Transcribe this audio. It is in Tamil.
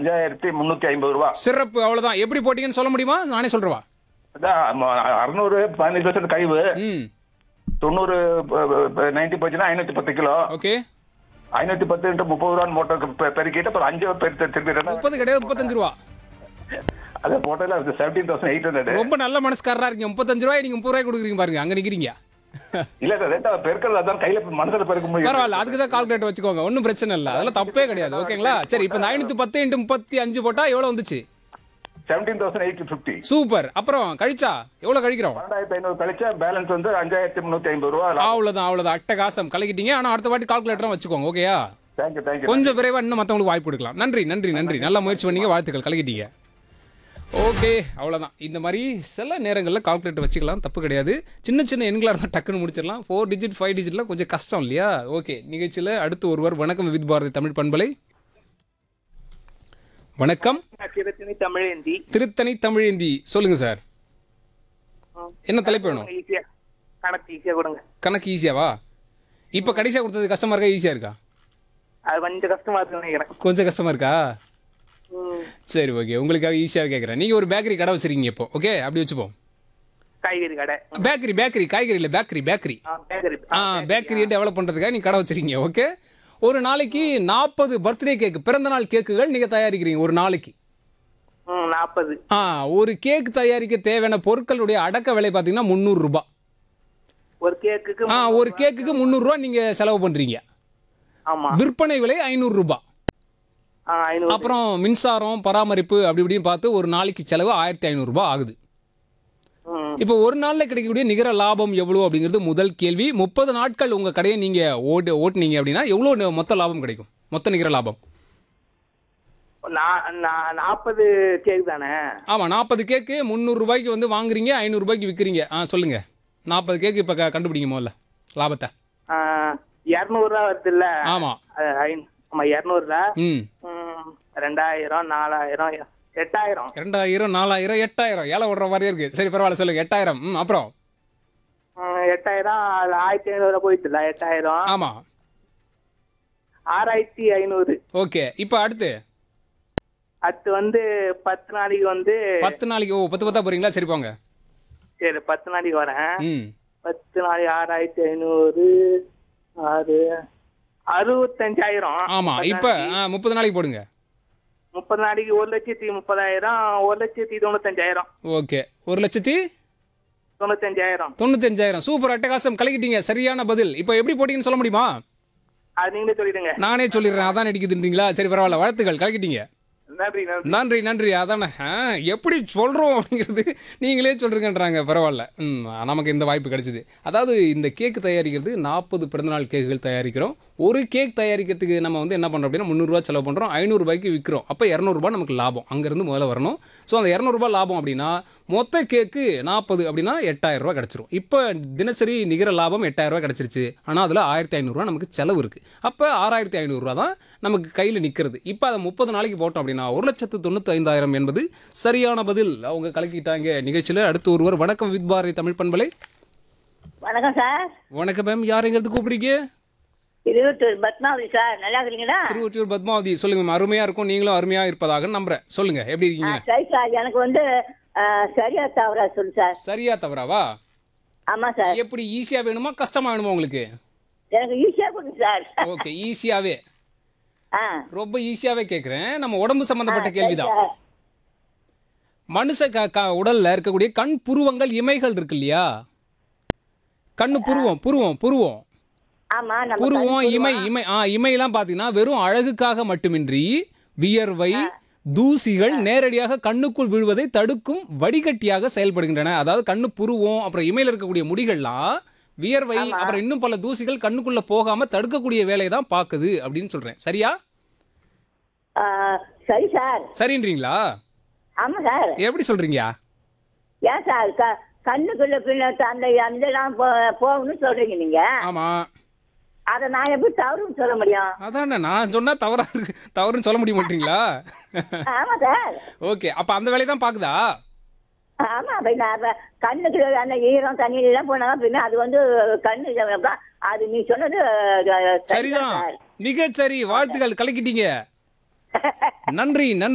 அஞ்சாயிரத்தி முன்னூத்தி ஐம்பது ரூபா சிறப்பு அவ்வளவுதான் எப்படி போட்டீங்கன்னு சொல்ல முடியுமா நானே சொல்றவா அதான் அறுநூறு பதினஞ்சு பர்சன்ட் கழிவு ம் தொண்ணூறு நைன்டி போச்சுன்னா ஐநூத்தி பத்து கிலோ ஓகே ஐநூத்தி பத்து இன்ட்டு முப்பது ரூபான்னு மோட்டர் பெருக்கிட்டு அப்புறம் அஞ்சு பெருத்து திருப்பி முப்பது கிடையாது முப்பத்தஞ்சு ரூபா அதை போட்டதுல செவன்டீன் தௌசண்ட் எயிட் ஹண்ட்ரட் ரொம்ப நல்ல மனசுக்காரரா இருக்கீங்க முப்பத்தஞ்சு ரூபாய் நீங்க முப்பது ரூபாய் கொடுக்குறீங்க பாருங்க அங்க நிக்கிறீங்க இல்ல சார் ரேட்டா பெருக்கிறது அதான் கையில மனசுல பெருக்க முடியும் பரவாயில்ல அதுக்கு தான் கால்குலேட்டர் வச்சுக்கோங்க ஒன்றும் பிரச்சனை இல்லை அதெல்லாம் தப்பே கிடையாது ஓகேங்களா சரி இப்போ இந்த ஐநூத்தி பத்து இன்ட்டு முப்பத்தி அஞ்சு போட்டா எவ்வளவு வந்துச்சு seventeen thousand eight fifty super அப்புறம் கழிச்சா எவ்வளவு கழிக்கிறோம் பன்னெண்டாயிரத்தி ஐநூறு கழிச்சா பேலன்ஸ் வந்து அஞ்சாயிரத்தி முன்னூத்தி ஐம்பது ரூபா அவ்வளவுதான் அவ்வளவுதான் அட்டகாசம் கலக்கிட்டீங்க ஆனா அடுத்த வாட்டி கால்குலேட்டரும் வச்சுக்கோங்க ஓகேயா தேங்க்யூ தேங்க்யூ கொஞ்சம் விரைவா இன்னும் மத்தவங்களுக்கு வாய்ப்பு கொடுக்கலாம் நன்றி நன்றி நன்றி நல்லா முயற்சி பண்ணீங்க வாழ்த்துக்கள் கலக்கிட்டீங்க ஓகே அவ்வளோதான் இந்த மாதிரி சில நேரங்களில் கால்குலேட்டர் வச்சுக்கலாம் தப்பு கிடையாது சின்ன சின்ன எண்களாக இருந்தால் டக்குன்னு முடிச்சிடலாம் ஃபோர் டிஜிட் ஃபைவ் டிஜிட்லாம் கொஞ்சம் கஷ்டம் இல்லையா ஓகே நிகழ்ச்சியில் அடுத்து ஒருவர் வணக்கம் வித் பாரதி தமிழ் பண்பலை வணக்கம் சிறத்தினி தமிழேந்தி திருத்தணி தமிழேந்தி சொல்லுங்க சார் என்ன தலைப்பு வேணும் ஈஸியா கணக்கு ஈஸியா கொடுங்க கணக்கு ஈஸியாவா இப்போ கடைசியாக கொடுத்தது கஷ்டமா இருக்கா ஈஸியாக இருக்கா அது கொஞ்சம் கஷ்டமா இருக்குன்னு நினைக்கிறேன் கொஞ்சம் கஷ்டமா இருக்கா ம். சரி ஓகே உங்களுக்காக ஈஸியாக கேட்குறேன் நீங்கள் ஒரு பேக்கரி கடை வச்சிருக்கீங்க இப்போ ஓகே அப்படி வச்சுப்போம் காய்கறி கடை பேக்கரி பேக்கரி காய்கறி இல்லை பேக்கரி பேக்கரி ஆ, பேக்கரி ஆ பேக்கரியை டெவலப் பண்ணுறதுக்காக நீங்கள் கடை வச்சிருக்கீங்க ஓகே ஒரு நாளைக்கு நாற்பது பர்த்டே கேக் பிறந்த நாள் கேக்குகள் நீங்கள் தயாரிக்கிறீங்க ஒரு நாளைக்கு ம் நாற்பது ஆ ஒரு கேக் தயாரிக்க தேவையான பொருட்களுடைய அடக்க விலை பார்த்தீங்கன்னா முந்நூறுரூபா ஒரு கேக்குக்கு ஆ ஒரு கேக்குக்கு முந்நூறுரூவா நீங்கள் செலவு பண்ணுறீங்க ஆமா விற்பனை விலை ஐநூறுரூபா ஆ ஐநூறு அப்புறம் மின்சாரம் பராமரிப்பு அப்படி இப்படின்னு பார்த்து ஒரு நாளைக்கு செலவு ஆயிரத்தி ஐநூறுரூபா ஆகுது ம் இப்போ ஒரு நாளில் கிடைக்கக்கூடிய நிகர லாபம் எவ்வளோ அப்படிங்கிறது முதல் கேள்வி முப்பது நாட்கள் உங்கள் கடையை நீங்கள் ஓட்டு ஓட்டுனீங்க அப்படின்னா எவ்வளோ ந- மொத்த லாபம் கிடைக்கும் மொத்த நிகர லாபம் நா- நா- நாற்பது கேக் தானே ஆமாம் நாற்பது கேக்கு முந்நூறு ரூபாய்க்கு வந்து வாங்குறீங்க ஐநூறுரூபாய்க்கு விற்கிறீங்க ஆ சொல்லுங்கள் நாற்பது கேக்கு இப்போ க கண்டுபிடிங்க முதல்ல லாபத்தை ஆ, இரநூறுவா வருது இல்ல ஆமாம் ஆமா இரநூறுல ம் ம், ரெண்டாயிரம் நாலாயிரம் எட்டாயிரம் ரெண்டாயிரம் நாலாயிரம் எட்டாயிரம் ஏழை விடுற மாதிரியே இருக்குது சரி பரவாயில்ல சொல்லுங்கள் எட்டாயிரம் ம் அப்புறம் ம், எட்டாயிரம் அதுல ஆயிரத்தி ஐநூறு போயிடுச்சுல எட்டாயிரம் ஆமாம் ஆறாயிரத்தி ஐநூறு ஓகே இப்போ அடுத்து அடுத்து வந்து பத்து நாளைக்கு வந்து பத்து நாளைக்கு ஓ பத்து பத்தா போகிறீங்களா சரி போங்க சரி பத்து நாளைக்கு வரேன் ம் பத்து நாளைக்கு ஆறாயிரத்தி ஐநூறு ஆறு அறுபத்தஞ்சாயிரம் ஆமாம் இப்போ முப்பது நாளைக்கு போடுங்க முப்பது நாளைக்கு ஒரு லட்சத்தி முப்பதாயிரம் ஒரு லட்சத்தி தொண்ணூத்தஞ்சாயிரம் ஓகே ஒரு லட்சத்தி தொண்ணூத்தஞ்சாயிரம் தொண்ணூத்தஞ்சாயிரம் சூப்பர் அட்டகாசம் கலக்கிட்டீங்க சரியான பதில் இப்போ எப்படி போட்டீங்கன்னு சொல்ல முடியுமா அது நீங்களே சொல்லிடுங்க நானே சொல்லிடுறேன் அதான் நடிக்குதுன்றீங்களா சரி பரவாயில்ல வாழ்த்துக்கள் கலக்கிட்டீங்க நன்றி நன்றி நன்றி நன்றி அதானே ஆ, எப்படி சொல்கிறோம் அப்படிங்கிறது நீங்களே சொல்கிறீங்கன்றாங்க பரவாயில்ல ம் நமக்கு இந்த வாய்ப்பு கிடைச்சிது அதாவது இந்த கேக் தயாரிக்கிறது நாற்பது பிறந்தநாள் கேக்குகள் தயாரிக்கிறோம் ஒரு கேக் தயாரிக்கிறதுக்கு நம்ம வந்து என்ன பண்ணுறோம் அப்படின்னா முந்நூறுரூவா செலவு பண்ணுறோம் ஐநூறுரூபாய்க்கு விற்கிறோம் அப்போ இரநூறுபா நமக்கு லாபம் அங்கேருந்து முதல்ல வரணும் ஸோ அந்த இரநூறுபா லாபம் அப்படின்னா மொத்த கேக்கு நாற்பது அப்படின்னா எட்டாயிரரூபா கிடச்சிரும் இப்போ தினசரி நிகர லாபம் எட்டாயிரரூபா கிடச்சிருச்சு ஆனால் அதில் ஆயிரத்தி ஐநூறுரூவா நமக்கு செலவு இருக்குது அப்போ ஆறாயிரத்தி ஐநூறுரூவா தான் நமக்கு கையில் நிற்கிறது இப்போ அதை முப்பது நாளைக்கு போட்டோம் அப்படின்னா ஒரு லட்சத்து தொண்ணூற்றி ஐந்தாயிரம் என்பது சரியான பதில் அவங்க கலக்கிட்டாங்க நிகழ்ச்சியில் அடுத்து ஒருவர் வணக்கம் வித் பாரதி தமிழ் பண்பலை வணக்கம் சார் வணக்கம் மேம் யாருங்கிறது கூப்பிடுறீங்க இருபத்தொரு பத்மாவதி சார் நல்லா இருக்கிறீங்களா திருவொற்றியூர் பத்மாவதி சொல்லுங்க மேம் அருமையாக இருக்கும் நீங்களும் அருமையாக இருப்பதாக நம்புறேன் சொல்லுங்க எப்படி ஆ, இருக்கீங்க சரி சார் எனக்கு வந்து ஆ, சரியா தவறா சொல்லு சார் சரியா தவறாவா ஆமா சார் எப்படி ஈஸியாக வேணுமா கஷ்டமா வேணுமா உங்களுக்கு எனக்கு ஈஸியா கொடுங்க சார் ஓகே ஈஸியாகவே ஆ ரொம்ப ஈஸியாவே கேட்குறேன் நம்ம உடம்பு சம்பந்தப்பட்ட சரி கேள்விதான் சார். மனுஷ க க உடல்ல இருக்கக்கூடிய கண் புருவங்கள் இமைகள் இருக்கு இல்லையா கண்ணு புருவம் புருவம் புருவம் ஆமா நம்ம புருவம் கண் இமை புருவம். இமை ஆ இமையெல்லாம் பார்த்தீங்கன்னா வெறும் அழகுக்காக மட்டுமின்றி வியர்வை தூசிகள் நேரடியாக கண்ணுக்குள் விழுவதை தடுக்கும் வடிகட்டியாக செயல்படுகின்றன அதாவது கண்ணு புருவம் அப்புறம் இமையில இருக்கக்கூடிய முடிகள்லாம் வியர்வை அப்புறம் இன்னும் பல தூசிகள் கண்ணுக்குள்ள போகாம தடுக்கக்கூடிய வேலையை தான் பாக்குது அப்படின்னு சொல்றேன் சரியா ஆ, சரி சார் சரின்றீங்களா ஆமா சார் எப்படி சொல்றீங்க ஏன் சார் க- கண்ணுக்குள்ள பின்ன அந்த அந்த எல்லாம் போ- போகணும்னு சொல்றீங்க நீங்க ஆமா அதை நான் எப்படி தவறுன்னு சொல்ல முடியும் அதானே நான் சொன்னா தவறா இருக்கு தவறுன்னு சொல்ல முடிய மாட்டீங்களா ஆமா சார் ஓகே அப்ப அந்த வேலையை தான் பாக்குதா ஆமா பின்ன அப்ப கண்ணுக்கு அந்த ஈரம் தண்ணியில எல்லாம் போனா பின்ன அது வந்து கண்ணு அப்ப அது நீ சொன்னது அஹ், சரிதான் சரிதான் சார் மிகச்சரி வாழ்த்துக்கள் கலக்கிட்டீங்க நன்றி நன்றி